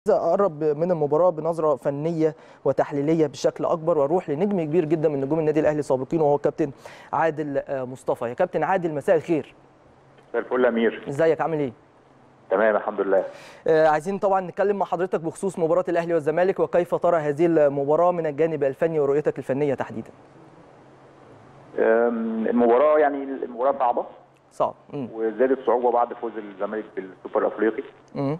اقرب من المباراه بنظره فنيه وتحليليه بشكل اكبر واروح لنجم كبير جدا من نجوم النادي الاهلي السابقين وهو كابتن عادل مصطفى يا كابتن عادل مساء الخير مساء الفل امير ازيك عامل ايه تمام الحمد لله آه عايزين طبعا نتكلم مع حضرتك بخصوص مباراه الاهلي والزمالك وكيف ترى هذه المباراه من الجانب الفني ورؤيتك الفنيه تحديدا المباراه يعني المباراه صعبه صعب وزادت صعوبه بعد فوز الزمالك بالسوبر الافريقي امم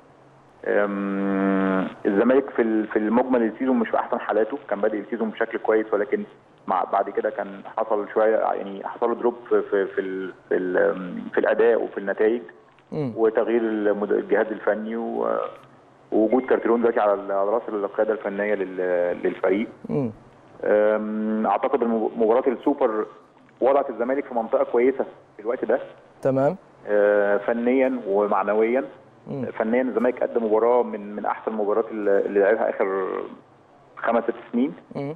الزمالك في في المجمل السيزون مش في احسن حالاته كان بادئ السيزون بشكل كويس ولكن مع بعد كده كان حصل شويه يعني حصل له دروب في في في, ال في, ال في الاداء وفي النتائج وتغيير الجهاز الفني ووجود كارتيرون دلوقتي على على راس القياده الفنيه للفريق اعتقد مباراه السوبر وضعت الزمالك في منطقه كويسه في الوقت ده تمام فنيا ومعنويا مم. فنيا الزمالك قدم مباراه من من احسن المباريات اللي لعبها اخر خمس ست سنين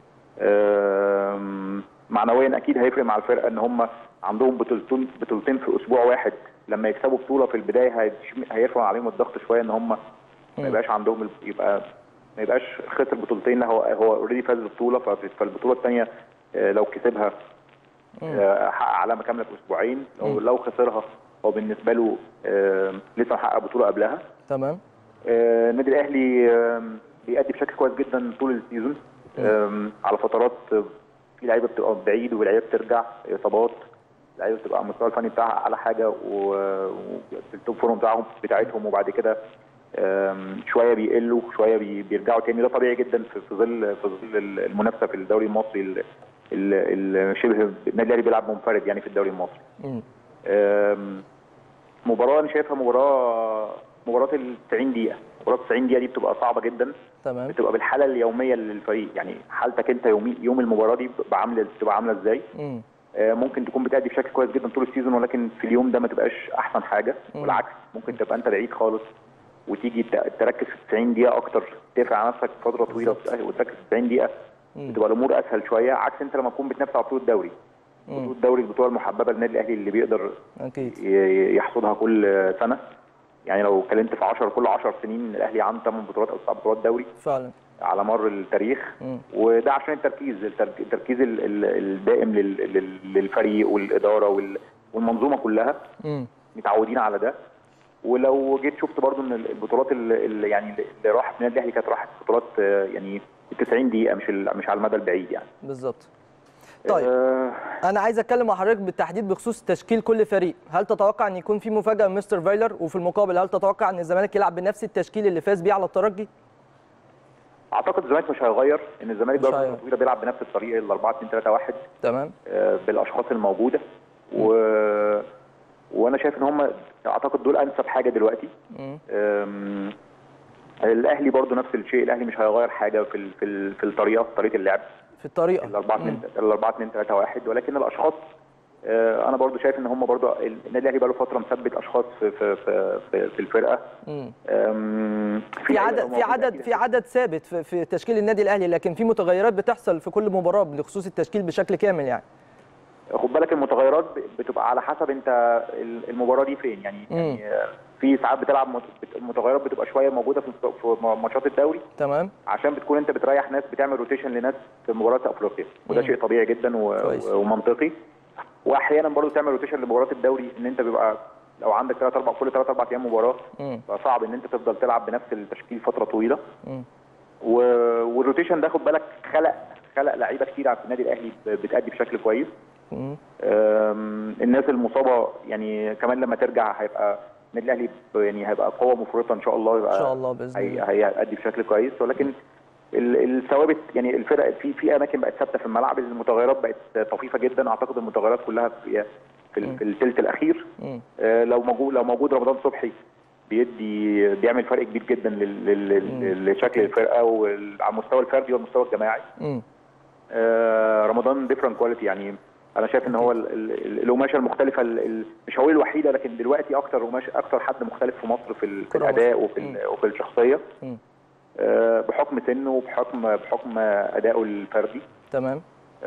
معنويا اكيد هيفرق مع الفرقه ان هم عندهم بطولتين بطولتين في اسبوع واحد لما يكسبوا بطوله في البدايه هيرفع عليهم الضغط شويه ان هم ما يبقاش عندهم يبقى ما يبقاش خسر بطولتين لا هو هو اوريدي فاز بالبطوله فالبطوله الثانيه لو كسبها حقق علامه كامله في اسبوعين لو لو خسرها هو بالنسبه له لسه محقق بطوله قبلها تمام النادي الاهلي بيأدي بشكل كويس جدا طول السيزون على فترات في لعيبه بتبقى بعيد ولعيبه بترجع اصابات لعيبه بتبقى على المستوى الفني بتاعها اعلى حاجه وفي التوب فورم بتاعهم بتاعتهم وبعد كده شويه بيقلوا شويه بيرجعوا تاني ده طبيعي جدا في ظل في ظل المنافسه في الدوري المصري اللي شبه النادي الاهلي بيلعب منفرد يعني في الدوري المصري. مباراه انا شايفها مباراه مباراه ال 90 دقيقه مباراه 90 دقيقه دي بتبقى صعبه جدا تمام بتبقى بالحاله اليوميه للفريق يعني حالتك انت يومي يوم المباراه دي بتبقى عامله بتبقى عامله ازاي آه ممكن تكون بتأدي بشكل كويس جدا طول السيزون ولكن في اليوم ده ما تبقاش احسن حاجه والعكس ممكن تبقى انت بعيد خالص وتيجي تركز في 90 دقيقه اكتر تدافع على نفسك فتره طويله وتركز في 90 دقيقه بتبقى الامور اسهل شويه عكس انت لما تكون بتنافس على بطوله الدوري بطوله الدوري البطوله المحببه للنادي الاهلي اللي بيقدر اكيد يحصدها كل سنه يعني لو اتكلمت في 10 كل 10 سنين الاهلي عنده 8 بطولات او 9 بطولات دوري فعلا على مر التاريخ مم. وده عشان التركيز التركيز الدائم للفريق والاداره والمنظومه كلها مم. متعودين على ده ولو جيت شفت برضو ان البطولات اللي يعني اللي راحت من النادي الاهلي كانت راحت بطولات يعني 90 دقيقه مش مش على المدى البعيد يعني بالظبط طيب آه انا عايز اتكلم مع حضرتك بالتحديد بخصوص تشكيل كل فريق هل تتوقع ان يكون في مفاجاه من مستر فايلر وفي المقابل هل تتوقع ان الزمالك يلعب بنفس التشكيل اللي فاز بيه على الترجي اعتقد الزمالك مش هيغير ان الزمالك بقى طويله بيلعب بنفس الطريقه ال 4 2 3 1 تمام آه بالاشخاص الموجوده و... وانا شايف ان هم اعتقد دول انسب حاجه دلوقتي مم. الاهلي برضو نفس الشيء الاهلي مش هيغير حاجه في ال... في, ال... في الطريقه في طريقه اللعب في الطريقه ال 4 2 ال 4 2 3 1 ولكن الاشخاص آه انا برضو شايف ان هم برضو النادي الاهلي بقى له فتره مثبت اشخاص في في في, في, في الفرقه في عدد في عدد في عدد ثابت في, في تشكيل النادي الاهلي لكن في متغيرات بتحصل في كل مباراه بخصوص التشكيل بشكل كامل يعني خد بالك المتغيرات بتبقى على حسب انت المباراه دي فين يعني, يعني في ساعات بتلعب المتغيرات بتبقى شويه موجوده في ماتشات الدوري تمام عشان بتكون انت بتريح ناس بتعمل روتيشن لناس في مباراه افريقيا وده شيء طبيعي جدا ومنطقي واحيانا برضو تعمل روتيشن لمباراه الدوري ان انت بيبقى لو عندك 3 4 كل 3 4 ايام مباراه فصعب ان انت تفضل تلعب بنفس التشكيل فتره طويله والروتيشن ده خد بالك خلق خلق لعيبه كتير في النادي الاهلي بتأدي بشكل كويس الناس المصابه يعني كمان لما ترجع هيبقى النادي الاهلي يعني هيبقى قوه مفرطه ان شاء الله يبقى ان شاء الله باذن الله هيأدي بشكل كويس ولكن الثوابت يعني الفرق في في اماكن بقت ثابته في الملعب المتغيرات بقت طفيفه جدا اعتقد المتغيرات كلها في في, في الثلث الاخير آه لو موجود لو موجود رمضان صبحي بيدي بيعمل فرق كبير جدا لشكل الفرقه وعلى المستوى الفردي والمستوى الجماعي آه رمضان ديفرنت كواليتي يعني انا شايف ان هو القماشه المختلفه مش هقول الوحيده لكن دلوقتي اكتر قماشه اكتر حد مختلف في مصر في, في الاداء وفي وفي الشخصيه آه بحكم سنه وبحكم بحكم ادائه الفردي تمام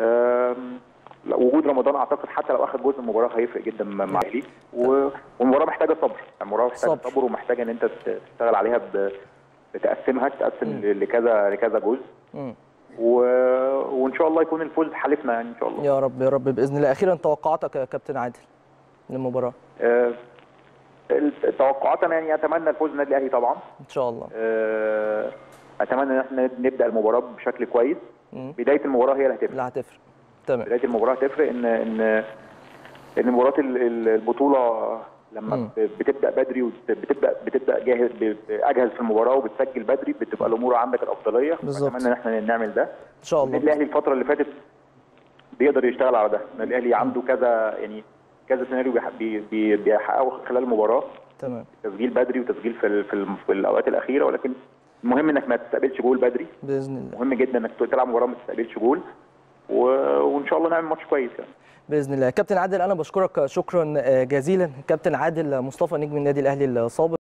وجود رمضان اعتقد حتى لو اخذ جزء من المباراه هيفرق جدا مع الاهلي والمباراه محتاجه صبر المباراه محتاجه صبر ومحتاجه ان انت تشتغل عليها تقسمها تقسم لكذا لكذا جزء مم. و... وان شاء الله يكون الفوز حالفنا يعني ان شاء الله يا رب يا رب باذن الله اخيرا توقعاتك يا كابتن عادل للمباراه آه، التوقعات انا يعني اتمنى الفوز النادي الاهلي طبعا ان شاء الله آه، اتمنى ان احنا نبدا المباراه بشكل كويس مم. بدايه المباراه هي اللي هتفرق لا هتفرق تمام بدايه المباراه هتفرق ان ان ان مباراه ال- ال- البطوله لما مم. ب- بتبدا بدري وبتبدا بتبدا جاهز ب- اجهز في المباراه وبتسجل بدري بتبقى الامور عندك الافضليه بالظبط. اتمنى ان احنا نعمل ده ان شاء النادي الله الاهلي الفتره اللي فاتت بيقدر يشتغل على ده النادي الاهلي عنده كذا يعني كذا سيناريو بيح- بي- بي- بيحققه خلال المباراه تمام تسجيل بدري وتسجيل في ال- في, ال- في الاوقات الاخيره ولكن المهم انك ما تستقبلش جول بدري باذن الله مهم جدا انك تلعب مباراه ما تستقبلش جول و... وان شاء الله نعمل ماتش كويس يعني باذن الله كابتن عادل انا بشكرك شكرا جزيلا كابتن عادل مصطفى نجم النادي الاهلي السابق